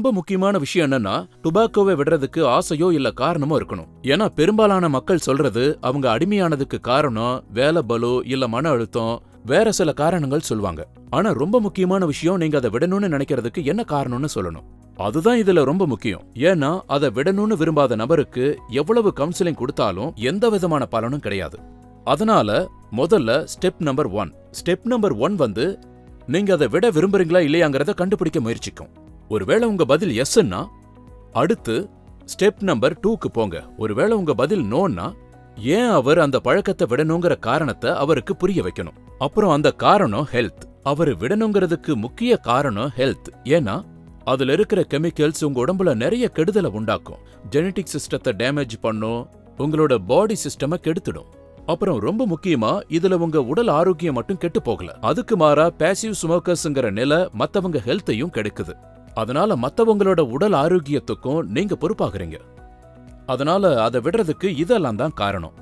ரொம்ப முக்கியமான விஷயம் என்னன்னா டுபாக்கோவை விடுறதுக்கு ஆசையோ இல்ல காரணமோ இருக்கணும் ஏன்னா பெரும்பாலான மக்கள் சொல்றது அவங்க அடிமையானதுக்கு காரணம் வேலை பலு இல்ல மன அழுத்தம் வேற சில காரணங்கள் சொல்லுவாங்க ஆனா ரொம்ப முக்கியமான விஷயம் நீங்க அதை விடணும்னு நினைக்கிறதுக்கு என்ன காரணம்னு சொல்லணும் அதுதான் இதுல ரொம்ப முக்கியம் ஏன்னா அதை விடணும்னு விரும்பாத நபருக்கு எவ்வளவு கவுன்சிலிங் கொடுத்தாலும் எந்த விதமான பலனும் கிடையாது அதனால முதல்ல step number one step number one வந்து நீங்க அதை விட விரும்புறீங்களா இல்லையாங்கிறத கண்டுபிடிக்க முயற்சிக்கும் ஒருவேளை உங்க பதில் எஸ்ன்னா அடுத்து ஸ்டெப் நம்பர் டூக்கு போங்க ஒருவேளை உங்க பதில் நோன்னா ஏன் அவர் அந்த பழக்கத்தை விடணுங்கிற காரணத்தை அவருக்கு புரிய வைக்கணும் அப்புறம் அந்த காரணம் ஹெல்த் அவர் விடணுங்கிறதுக்கு முக்கிய காரணம் ஹெல்த் ஏன்னா அதுல இருக்கிற கெமிக்கல்ஸ் உங்க உடம்புல நிறைய கெடுதலை உண்டாக்கும் ஜெனடிக் சிஸ்டத்தை டேமேஜ் பண்ணும் உங்களோட பாடி சிஸ்டமை கெடுத்துடும் அப்புறம் ரொம்ப முக்கியமா இதுல உங்க உடல் ஆரோக்கியம் மட்டும் கெட்டு போகல அதுக்கு மாறா பேசிவ் ஸ்மோக்கர்ஸ்ங்கிற நிலை மத்தவங்க ஹெல்த்தையும் கெடுக்குது அதனால மத்தவங்களோட உடல் ஆரோக்கியத்துக்கும் நீங்க பொறுப்பாகிறீங்க அதனால அதை விடுறதுக்கு இதெல்லாம் தான் காரணம்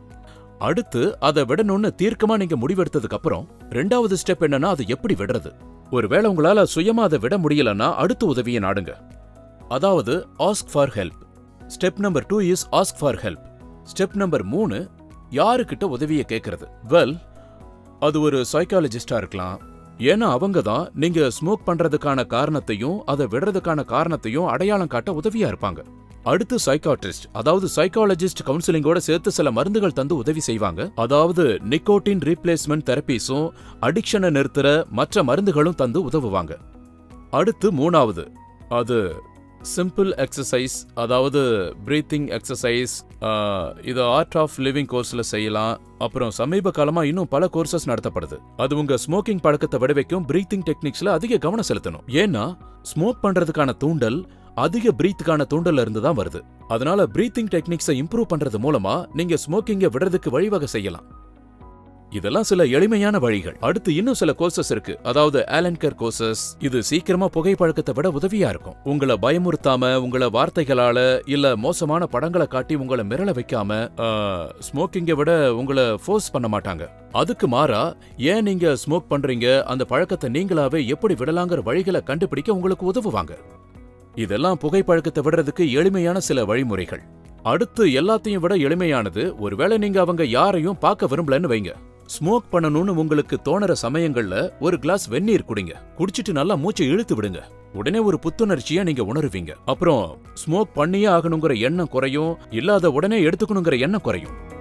அடுத்து அதை விடணும்னு தீர்க்கமா நீங்க முடிவெடுத்ததுக்கு அப்புறம் ரெண்டாவது ஸ்டெப் என்னன்னா அதை எப்படி விடுறது ஒருவேளை உங்களால சுயமா அதை விட முடியலன்னா அடுத்த உதவியை நாடுங்க அதாவது ask for help step number two is ask for help step number மூணு யாருக்கிட்ட உதவியை கேட்கறது வெல் அது ஒரு சைக்காலஜிஸ்டா இருக்கலாம் ஏன்னா அவங்க தான் நீங்க ஸ்மோக் பண்றதுக்கான காரணத்தையும் அதை விடுறதுக்கான காரணத்தையும் அடையாளம் காட்ட உதவியா இருப்பாங்க அடுத்து சைக்காட்ரிஸ்ட் அதாவது சைக்காலஜிஸ்ட் கவுன்சிலிங்கோட சேர்த்து சில மருந்துகள் தந்து உதவி செய்வாங்க அதாவது நிக்கோட்டின் ரீப்ளேஸ்மெண்ட் தெரப்பீஸும் அடிக்ஷனை நிறுத்துற மற்ற மருந்துகளும் தந்து உதவுவாங்க அடுத்து மூணாவது அது சிம்பிள் எக்ஸசைஸ் அதாவது பிரீத்திங் எக்ஸசைஸ் இது ஆர்ட் ஆஃப் லிவிங் கோர்ஸ்ல செய்யலாம் அப்புறம் சமீப காலமா இன்னும் பல கோர்சஸ் நடத்தப்படுது அது உங்க ஸ்மோக்கிங் பழக்கத்தை விட வைக்கும் பிரீத்திங் டெக்னிக்ஸ்ல அதிக கவனம் செலுத்தணும் ஏன்னா ஸ்மோக் பண்றதுக்கான தூண்டல் அதிக பிரீத்துக்கான தூண்டல்ல இருந்து தான் வருது அதனால பிரீத்திங் டெக்னிக்ஸை இம்ப்ரூவ் பண்றது மூலமா நீங்க ஸ்மோக்கிங்கை விடுறதுக்கு வழிவகை செய்யலாம் இதெல்லாம் சில எளிமையான வழிகள் அடுத்து இன்னும் சில கோர்சஸ் இருக்கு அதாவது ஆலன்கர் கோர்சஸ் இது சீக்கிரமா புகைப்பழக்கத்தை விட உதவியா இருக்கும் உங்களை பயமுறுத்தாம உங்களை வார்த்தைகளால இல்ல மோசமான படங்களை காட்டி உங்களை மிரள வைக்காம ஸ்மோக்கிங்கை விட உங்களை ஃபோர்ஸ் பண்ண மாட்டாங்க அதுக்கு மாறா ஏன் நீங்க ஸ்மோக் பண்றீங்க அந்த பழக்கத்தை நீங்களாவே எப்படி விடலாங்கிற வழிகளை கண்டுபிடிக்க உங்களுக்கு உதவுவாங்க இதெல்லாம் புகைப்பழக்கத்தை விடுறதுக்கு எளிமையான சில வழிமுறைகள் அடுத்து எல்லாத்தையும் விட எளிமையானது ஒருவேளை நீங்க அவங்க யாரையும் பார்க்க விரும்பலன்னு வைங்க ஸ்மோக் பண்ணணும்னு உங்களுக்கு தோணுற சமயங்கள்ல ஒரு கிளாஸ் வெந்நீர் குடிங்க குடிச்சிட்டு நல்லா மூச்சை இழுத்து விடுங்க உடனே ஒரு புத்துணர்ச்சியா நீங்க உணருவீங்க அப்புறம் ஸ்மோக் பண்ணியே ஆகணுங்கிற எண்ணம் குறையும் இல்லாத உடனே எடுத்துக்கணுங்கிற எண்ணம் குறையும்